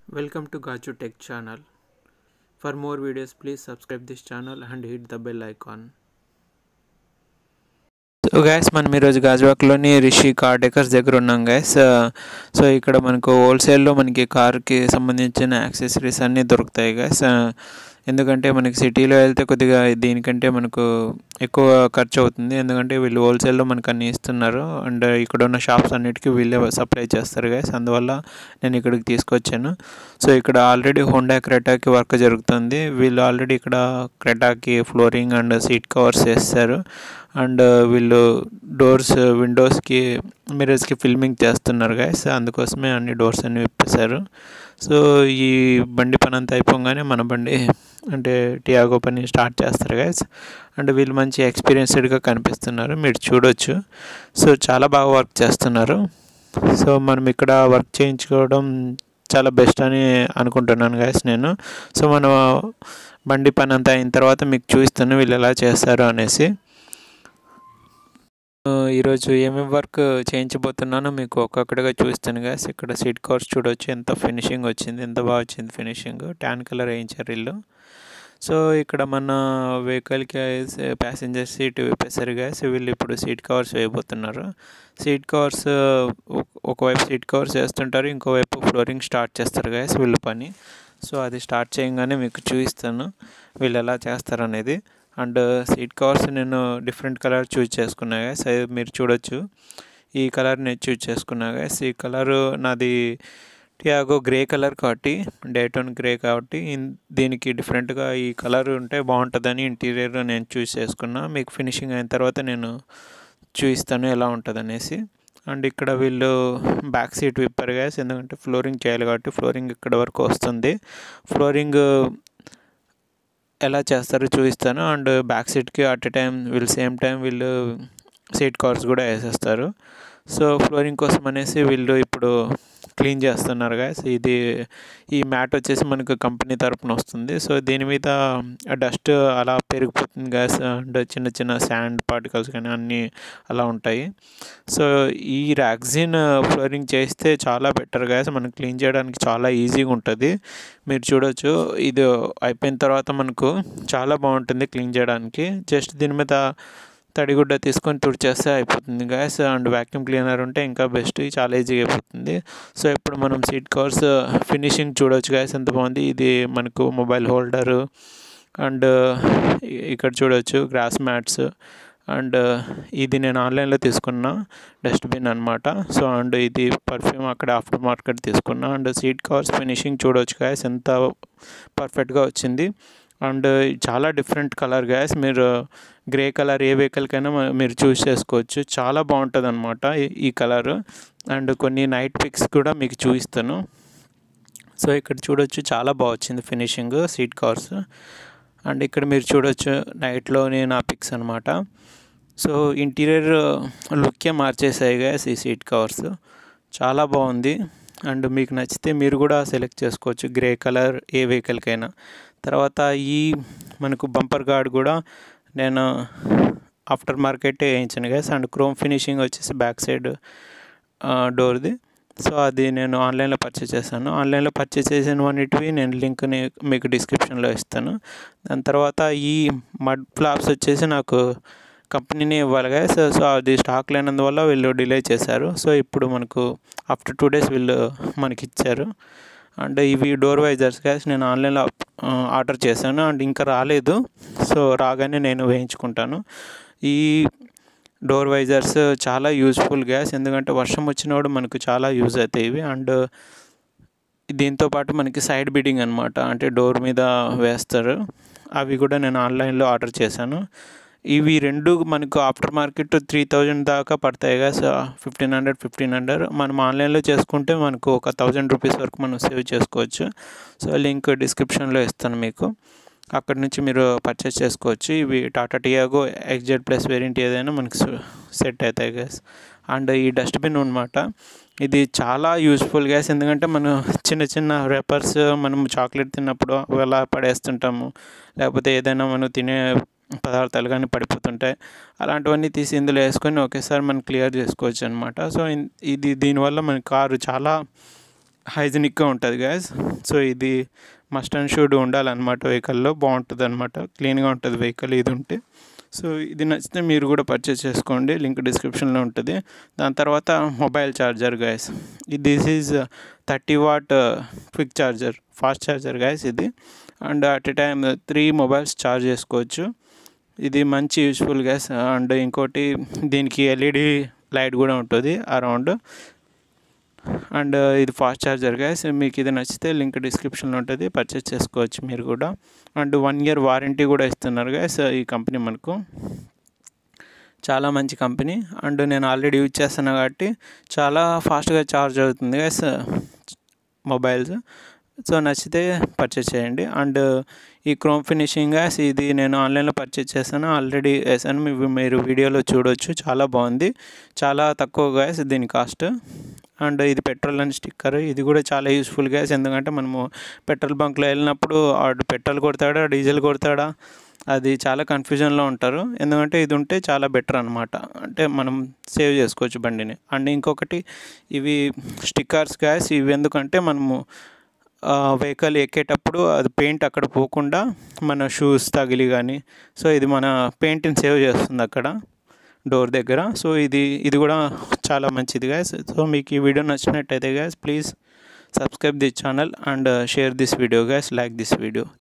Welcome to Gachu Tech channel. For more videos, please subscribe this channel and hit the bell icon. So guys మనం ఈరోజు గాజువాక్లోని Rishi car decors దగ్గర ఉన్నాం gas so ఇక్కడ మనకు హోల్సేల్లో మనకి కార్కి సంబంధించిన యాక్సెసరీస్ అన్నీ దొరుకుతాయి గ్యాస్ ఎందుకంటే మనకి సిటీలో వెళ్తే కొద్దిగా దీనికంటే మనకు ఎక్కువ ఖర్చు అవుతుంది ఎందుకంటే వీళ్ళు హోల్సేల్లో మనకు అన్నీ ఇస్తున్నారు అండ్ ఇక్కడ ఉన్న షాప్స్ అన్నిటికీ వీళ్ళే సప్లై చేస్తారు గ్యాస్ అందువల్ల నేను ఇక్కడికి తీసుకొచ్చాను సో ఇక్కడ ఆల్రెడీ హోండా క్రెటాకి వర్క్ జరుగుతుంది వీళ్ళు ఆల్రెడీ ఇక్కడ క్రెటాకి ఫ్లోరింగ్ అండ్ సీట్ కవర్స్ వేస్తారు అండ్ వీళ్ళు డోర్స్ విండోస్కి మిరర్స్కి ఫిల్మింగ్ చేస్తున్నారు గైస్ అందుకోసమే అన్ని డోర్స్ అన్ని విప్పేశారు సో ఈ బండి పని అంతా అయిపోగానే మన బండి అంటే టియాగో పని స్టార్ట్ చేస్తారు గైస్ అండ్ వీళ్ళు మంచి ఎక్స్పీరియన్స్డ్గా కనిపిస్తున్నారు మీరు చూడొచ్చు సో చాలా బాగా వర్క్ చేస్తున్నారు సో మనం ఇక్కడ వర్క్ చేయించుకోవడం చాలా బెస్ట్ అని అనుకుంటున్నాను గైస్ నేను సో మనం బండి పని అంతా అయిన తర్వాత మీకు చూపిస్తాను వీళ్ళు ఎలా చేస్తారు అనేసి ఈరోజు ఏమేమి వర్క్ చేయించబోతున్నానో మీకు ఒక్కొక్కటిగా చూస్తాను గాస్ ఇక్కడ సీట్ కవర్స్ చూడవచ్చు ఎంత ఫినిషింగ్ వచ్చింది ఎంత బాగా వచ్చింది ఫినిషింగ్ ట్యాన్ కలర్ వేయించారు వీళ్ళు సో ఇక్కడ మన వెహికల్కి ప్యాసింజర్ సీట్ విప్పేశారు గ్యాస్ వీళ్ళు ఇప్పుడు సీట్ కవర్స్ వేయబోతున్నారు సీట్ కవర్స్ ఒకవైపు సీట్ కవర్స్ వేస్తుంటారు ఇంకోవైపు ఫ్లోరింగ్ స్టార్ట్ చేస్తారు గ్యాస్ వీళ్ళు పని సో అది స్టార్ట్ చేయగానే మీకు చూపిస్తాను వీళ్ళు ఎలా చేస్తారు అనేది అండ్ సీట్ కవర్స్ నేను డిఫరెంట్ కలర్ చూజ్ చేసుకున్నా గ్యాస్ అది మీరు చూడొచ్చు ఈ కలర్ నేను చూజ్ చేసుకున్నా గ్యాస్ ఈ కలర్ నాది టియాగో గ్రే కలర్ కాబట్టి డేటోన్ గ్రే కాబట్టి దీనికి డిఫరెంట్గా ఈ కలర్ ఉంటే బాగుంటుందని ఇంటీరియర్ నేను చూస్ చేసుకున్నా మీకు ఫినిషింగ్ అయిన తర్వాత నేను చూపిస్తాను ఎలా ఉంటుంది అనేసి అండ్ ఇక్కడ వీళ్ళు బ్యాక్ సీట్ విప్పారు గ్యాస్ ఎందుకంటే ఫ్లోరింగ్ చేయాలి కాబట్టి ఫ్లోరింగ్ ఇక్కడ వరకు వస్తుంది ఫ్లోరింగ్ ఎలా చేస్తారో చూపిస్తాను అండ్ బ్యాక్ సీట్కి అట్ ఎ టైం వీళ్ళు సేమ్ టైం వీళ్ళు సీట్ కవర్స్ కూడా వేసేస్తారు సో ఫ్లోరింగ్ కోసం అనేసి వీళ్ళు ఇప్పుడు క్లీన్ చేస్తున్నారు గాయస్ ఇది ఈ మ్యాట్ వచ్చేసి మనకు కంపెనీ తరపున వస్తుంది సో దీని మీద డస్ట్ అలా పెరిగిపోతుంది గ్యాస్ అండ్ చిన్న చిన్న శాండ్ పార్టికల్స్ కానీ అన్నీ అలా ఉంటాయి సో ఈ ర్యాక్సిన్ ఫ్లోరింగ్ చేస్తే చాలా బెటర్ గ్యాస్ మనం క్లీన్ చేయడానికి చాలా ఈజీగా ఉంటుంది మీరు చూడొచ్చు ఇది అయిపోయిన తర్వాత మనకు చాలా బాగుంటుంది క్లీన్ చేయడానికి జస్ట్ దీని మీద తడిగుడ్డ తీసుకొని తుడిచేస్తే అయిపోతుంది గ్యాస్ అండ్ వ్యాక్యూమ్ క్లీనర్ ఉంటే ఇంకా బెస్ట్ చాలా ఈజీగా అయిపోతుంది సో ఇప్పుడు మనం సీట్ కవర్స్ ఫినిషింగ్ చూడవచ్చు గ్యాస్ ఎంత బాగుంది ఇది మనకు మొబైల్ హోల్డరు అండ్ ఇక్కడ చూడవచ్చు గ్రాస్ మ్యాట్స్ అండ్ ఇది నేను ఆన్లైన్లో తీసుకున్న డస్ట్బిన్ అనమాట సో అండ్ ఇది పర్ఫ్యూమ్ అక్కడ ఆఫ్టర్ మార్కెట్ తీసుకున్నా అండ్ సీట్ కవర్స్ ఫినిషింగ్ చూడవచ్చు గ్యాస్ ఎంత పర్ఫెక్ట్గా వచ్చింది అండ్ చాలా డిఫరెంట్ కలర్ గ్యాస్ మీరు గ్రే కలర్ ఏ వెహికల్కైనా మీరు చూస్ చేసుకోవచ్చు చాలా బాగుంటుంది అనమాట ఈ కలర్ అండ్ కొన్ని నైట్ పిక్స్ కూడా మీకు చూపిస్తాను సో ఇక్కడ చూడొచ్చు చాలా బాగా వచ్చింది ఫినిషింగ్ సీట్ కవర్స్ అండ్ ఇక్కడ మీరు చూడొచ్చు నైట్లోనే నా పిక్స్ అనమాట సో ఇంటీరియర్ లుక్కే మార్చేసాయి గ్యాస్ ఈ సీట్ కవర్స్ చాలా బాగుంది అండ్ మీకు నచ్చితే మీరు కూడా సెలెక్ట్ చేసుకోవచ్చు గ్రే కలర్ ఏ వెహికల్కైనా తర్వాత ఈ మనకు బంపర్ గార్డ్ కూడా నేను ఆఫ్టర్ మార్కెట్ వేయించాను గ్యాస్ అండ్ క్రోమ్ ఫినిషింగ్ వచ్చేసి బ్యాక్ సైడ్ డోర్ది సో అది నేను ఆన్లైన్లో పర్చేస్ చేశాను ఆన్లైన్లో పర్చేస్ చేసినవన్నిటివి నేను లింక్ని మీకు డిస్క్రిప్షన్లో ఇస్తాను దాని తర్వాత ఈ మడ్ ఫ్లాప్స్ వచ్చేసి నాకు కంపెనీని ఇవ్వాలి గ్యాస్ సో అది స్టాక్ లేనందువల్ల వీళ్ళు డిలే చేశారు సో ఇప్పుడు మనకు ఆఫ్టర్ టూ డేస్ వీళ్ళు మనకి ఇచ్చారు అండ్ ఇవి డోర్ వైజర్స్ గ్యాస్ నేను ఆన్లైన్లో ఆర్డర్ చేశాను అండ్ ఇంకా రాలేదు సో రాగానే నేను వేయించుకుంటాను ఈ డోర్ వైజర్స్ చాలా యూజ్ఫుల్ గ్యాస్ ఎందుకంటే వర్షం వచ్చినప్పుడు మనకు చాలా యూజ్ అవుతాయి ఇవి అండ్ దీంతో పాటు మనకి సైడ్ బిడ్డింగ్ అనమాట అంటే డోర్ మీద వేస్తారు అవి కూడా నేను ఆన్లైన్లో ఆర్డర్ చేశాను ఇవి రెండు మనకు ఆఫ్టర్ మార్కెట్ త్రీ థౌజండ్ దాకా పడతాయి కదా ఫిఫ్టీన్ హండ్రెడ్ ఫిఫ్టీన్ హండ్రెడ్ మనం ఆన్లైన్లో చేసుకుంటే మనకు ఒక థౌజండ్ రూపీస్ వరకు మనం సేవ్ చేసుకోవచ్చు సో లింక్ డిస్క్రిప్షన్లో ఇస్తాను మీకు అక్కడ నుంచి మీరు పర్చేస్ చేసుకోవచ్చు ఇవి Tata Tiago XZ plus variant ఏదైనా మనకి సెట్ అవుతాయి గ్యాస్ అండ్ ఈ డస్ట్బిన్ అనమాట ఇది చాలా యూస్ఫుల్ గ్యాస్ ఎందుకంటే మనం చిన్న చిన్న రేపర్స్ మనం చాక్లెట్ తిన్నప్పుడు ఎలా పడేస్తుంటాము లేకపోతే ఏదైనా మనం తినే పదార్థాలు కానీ పడిపోతుంటాయి అలాంటివన్నీ తీసి ఇందులో వేసుకొని ఒకేసారి మనం క్లియర్ చేసుకోవచ్చు అనమాట సో ఇది దీనివల్ల మన కారు చాలా హైజీనిక్గా ఉంటుంది గ్యాస్ సో ఇది మస్ట్ అండ్ షుడ్ ఉండాలన్నమాట వెహికల్లో బాగుంటుంది అనమాట క్లీన్గా ఉంటుంది వెహికల్ ఇది ఉంటే సో ఇది నచ్చితే మీరు కూడా పర్చేస్ చేసుకోండి లింక్ డిస్క్రిప్షన్లో ఉంటుంది దాని తర్వాత mobile charger guys this is thirty watt quick charger fast charger guys ఇది and at a time three mobiles charge చేసుకోవచ్చు ఇది మంచి యూస్ఫుల్ గ్యాస్ అండ్ ఇంకోటి దీనికి ఎల్ఈడి లైట్ కూడా ఉంటుంది అరౌండ్ అండ్ ఇది ఫాస్ట్ ఛార్జర్ గ్యాస్ మీకు ఇది నచ్చితే లింక్ డిస్క్రిప్షన్లో ఉంటుంది పర్చేస్ చేసుకోవచ్చు మీరు కూడా అండ్ వన్ ఇయర్ వారంటీ కూడా ఇస్తున్నారు గ్యాస్ ఈ కంపెనీ మనకు చాలా మంచి కంపెనీ అండ్ నేను ఆల్రెడీ యూజ్ చేస్తాను కాబట్టి చాలా ఫాస్ట్గా ఛార్జ్ అవుతుంది గ్యాస్ మొబైల్స్ సో నచ్చితే పర్చేస్ చేయండి అండ్ ఈ క్రోమ్ ఫినిషింగ్ గ్యాస్ ఇది నేను ఆన్లైన్లో పర్చేస్ చేశాను ఆల్రెడీ వేసాను మీ- మీరు వీడియోలో చూడొచ్చు చాలా బాగుంది చాలా తక్కువ గ్యాస్ దీని కాస్ట్ అండ్ ఇది పెట్రోల్ అని స్టిక్కర్ ఇది కూడా చాలా యూస్ఫుల్ గ్యాస్ ఎందుకంటే మనము పెట్రోల్ బంక్లో వెళ్ళినప్పుడు ఆడు పెట్రోల్ కొడతాడా డీజిల్ కొడతాడా అది చాలా కన్ఫ్యూజన్లో ఉంటారు ఎందుకంటే ఇది ఉంటే చాలా బెటర్ అనమాట అంటే మనం సేవ్ చేసుకోవచ్చు బండిని అండ్ ఇంకొకటి ఇవి స్టిక్కర్స్ గ్యాస్ ఇవి ఎందుకంటే మనము వెహికల్ ఎక్కేటప్పుడు అది పెయింట్ అక్కడ పోకుండా మన షూస్ తగిలి కానీ సో ఇది మన పెయింట్ని సేవ్ చేస్తుంది అక్కడ డోర్ దగ్గర సో ఇది ఇది కూడా చాలా మంచిది గ్యాస్ సో మీకు ఈ వీడియో నచ్చినట్టయితే guys please subscribe this channel and share this video guys like this video